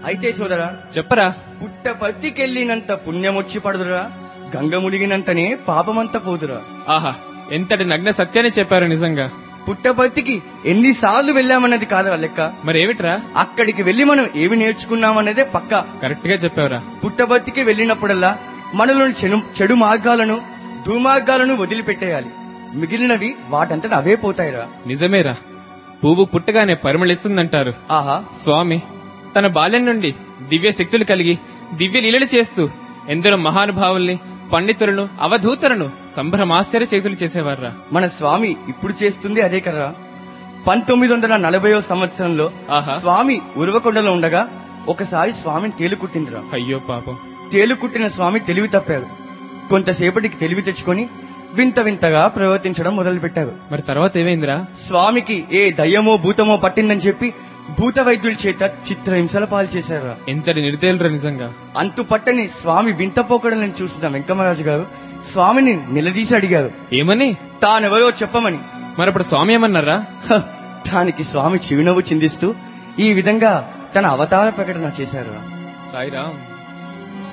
అయితే సోదరా చెప్పరా పుట్టపర్తికెళ్ళినంత పుణ్యమొచ్చి పడుదురా గంగ మునిగినంతనే పాపమంత పోదురా ఆహా ఎంతటి నగ్న సత్యాన్ని చెప్పారు నిజంగా పుట్టపర్తికి ఎన్నిసార్లు వెళ్ళామన్నది కాదురా లెక్క మరేమిట్రా అక్కడికి వెళ్లి మనం ఏమి నేర్చుకున్నామన్నదే పక్కా కరెక్ట్ గా చెప్పావురా పుట్టబర్తికి వెళ్ళినప్పుడల్లా మనలోని చెడు చెడు మార్గాలను దుర్మార్గాలను వదిలిపెట్టేయాలి మిగిలినవి వాటంతట అవే పోతాయిరా నిజమేరా పువ్వు పుట్టగానే పరిమళిస్తుందంటారు ఆహా స్వామి తన బాల్యం నుండి దివ్య శక్తులు కలిగి దివ్య లీలలు చేస్తూ ఎందరో మహానుభావుల్ని పండితులను అవధూతలను సంభ్రమాశ్చర్య చేతులు చేసేవారా మన స్వామి ఇప్పుడు చేస్తుంది అదే కదరా పంతొమ్మిది వందల నలభైవ సంవత్సరంలో ఆహా. స్వామి ఉరవకొండలో ఉండగా ఒకసారి స్వామిని తేలుకుట్టిందిరా అయ్యో పాపం తేలుకుట్టిన స్వామి తెలివి తప్పారు కొంతసేపటికి తెలివి తెచ్చుకొని వింత వింతగా ప్రవర్తించడం మొదలుపెట్టారు మరి తర్వాత ఏమైందిరా స్వామికి ఏ దయ్యమో భూతమో పట్టిందని చెప్పి భూత వైద్యుల చేత చిత్రహింసల పాలు చేశారు ఎంతటి నిర్దయులురా నిజంగా అంతు పట్టని స్వామి వింత పోకడలను చూసిన వెంకమరాజు గారు స్వామిని నిలదీసి అడిగారు ఏమని తానెవరో చెప్పమని మరప్పుడు స్వామి ఏమన్నారా హ, దానికి స్వామి చిరునవ్వు చిందిస్తూ ఈ విధంగా తన అవతార ప్రకటన చేశారు సాయిరామ్